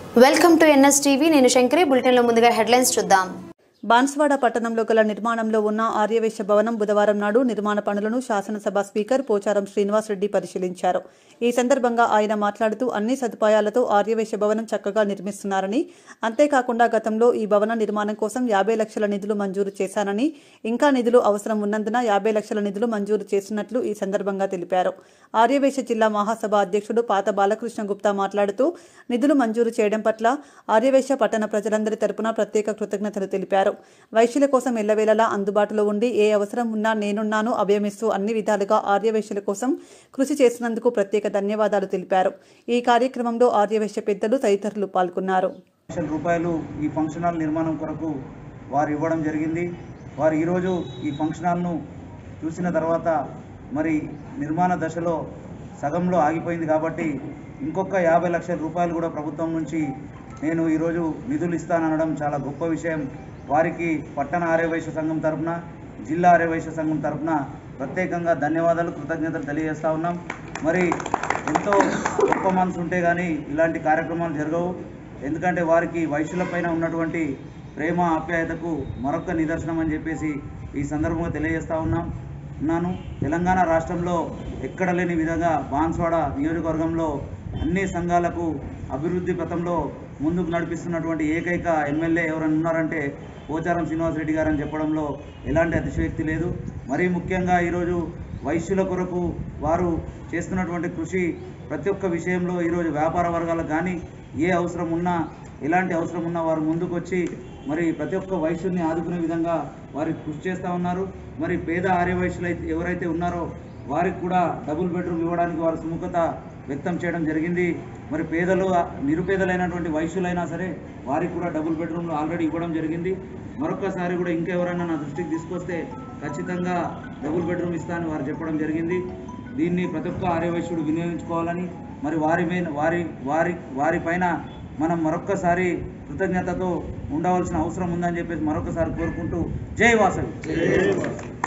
welcome to NS TV నేను శంకరి బులెటిన్లో ముందుగా హెడ్లైన్స్ చూద్దాం బాన్స్వాడ పట్టణంలో గల నిర్మాణంలో ఉన్న ఆర్యవేశ భవనం బుధవారం నాడు నిర్మాణ పనులను శాసనసభ స్పీకర్ పోచారం శ్రీనివాస్ రెడ్డి పరిశీలించారు ఈ సందర్భంగా ఆయన మాట్లాడుతూ అన్ని సదుపాయాలతో ఆర్యవేశ భవనం చక్కగా నిర్మిస్తున్నారని అంతేకాకుండా గతంలో ఈ భవన నిర్మాణం కోసం యాభై లక్షల నిధులు మంజూరు చేశానని ఇంకా నిధులు అవసరం ఉన్నందున యాభై లక్షల నిధులు మంజూరు చేసినట్లు ఈ సందర్భంగా తెలిపారు ఆర్యవేశ జిల్లా మహాసభ అధ్యక్షుడు పాత బాలకృష్ణ గుప్తా మాట్లాడుతూ నిధులు మంజూరు చేయడం పట్ల ఆర్యవేశ పట్టణ ప్రజలందరి తరపున ప్రత్యేక కృతజ్ఞతలు తెలిపారు వైశ్యుల కోసం ఎల్లవేళలా అందుబాటులో ఉండి ఏ అవసరం ఉన్నా నేనున్నాను అభయమిస్తూ అన్ని విధాలుగా ఆర్యవేశ్యుల కోసం కృషి చేసినందుకు ప్రత్యేక ధన్యవాదాలు తెలిపారు ఈ కార్యక్రమంలో ఆర్యవేశ్య పెద్దలు తదితరులు పాల్గొన్నారు లక్షల రూపాయలు ఈ ఫంక్షన్ హాల్ నిర్మాణం కొరకు వారు ఇవ్వడం జరిగింది వారు ఈరోజు ఈ ఫంక్షన్ హాల్ను చూసిన తర్వాత మరి నిర్మాణ దశలో సగంలో ఆగిపోయింది కాబట్టి ఇంకొక యాభై లక్షల రూపాయలు కూడా ప్రభుత్వం నుంచి నేను ఈరోజు నిధులు ఇస్తాననడం చాలా గొప్ప విషయం వారికి పట్టణ ఆర్యవైశ్య సంఘం తరపున జిల్లా ఆర్యవైశ్య సంఘం తరపున ప్రత్యేకంగా ధన్యవాదాలు కృతజ్ఞతలు తెలియజేస్తా ఉన్నాం మరి ఎంతో గొప్ప మనసు ఉంటే కానీ ఇలాంటి కార్యక్రమాలు జరగవు ఎందుకంటే వారికి వైశ్యులపైన ఉన్నటువంటి ప్రేమ ఆప్యాయతకు మరొక నిదర్శనం అని చెప్పేసి ఈ సందర్భంగా తెలియజేస్తా ఉన్నాం ఉన్నాను తెలంగాణ రాష్ట్రంలో ఎక్కడ లేని విధంగా బాన్స్వాడ నియోజకవర్గంలో అన్ని సంఘాలకు అభివృద్ధి పథంలో ముందుకు నడిపిస్తున్నటువంటి ఏకైక ఎమ్మెల్యే ఎవరైనా ఉన్నారంటే పోచారం శ్రీనివాసరెడ్డి గారు అని చెప్పడంలో ఎలాంటి అతిశయోక్తి లేదు మరీ ముఖ్యంగా ఈరోజు వైశ్యుల కొరకు వారు చేస్తున్నటువంటి కృషి ప్రతి ఒక్క విషయంలో ఈరోజు వ్యాపార వర్గాలకు కానీ ఏ అవసరం ఉన్నా ఎలాంటి అవసరం ఉన్నా వారు ముందుకు వచ్చి మరి ప్రతి ఒక్క వైశ్యుల్ని ఆదుకునే విధంగా వారికి కృషి చేస్తూ ఉన్నారు మరి పేద ఆర్య వైశ్యులు అయితే ఎవరైతే ఉన్నారో వారికి కూడా డబుల్ బెడ్రూమ్ ఇవ్వడానికి వారు సుముఖత వ్యక్తం చేయడం జరిగింది మరి పేదలు నిరుపేదలైనటువంటి వైశ్యులైనా సరే వారికి కూడా డబుల్ బెడ్రూమ్లు ఆల్రెడీ ఇవ్వడం జరిగింది మరొకసారి కూడా ఇంకెవరైనా నా దృష్టికి తీసుకొస్తే ఖచ్చితంగా డబుల్ బెడ్రూమ్ ఇస్తానని వారు చెప్పడం జరిగింది దీన్ని ప్రతి ఒక్క ఆర్యవైశ్యుడు వినియోగించుకోవాలని మరి వారి మీద వారి వారి వారిపైన మనం మరొక్కసారి కృతజ్ఞతతో ఉండవలసిన అవసరం ఉందని చెప్పేసి మరొకసారి కోరుకుంటూ జై వాసవి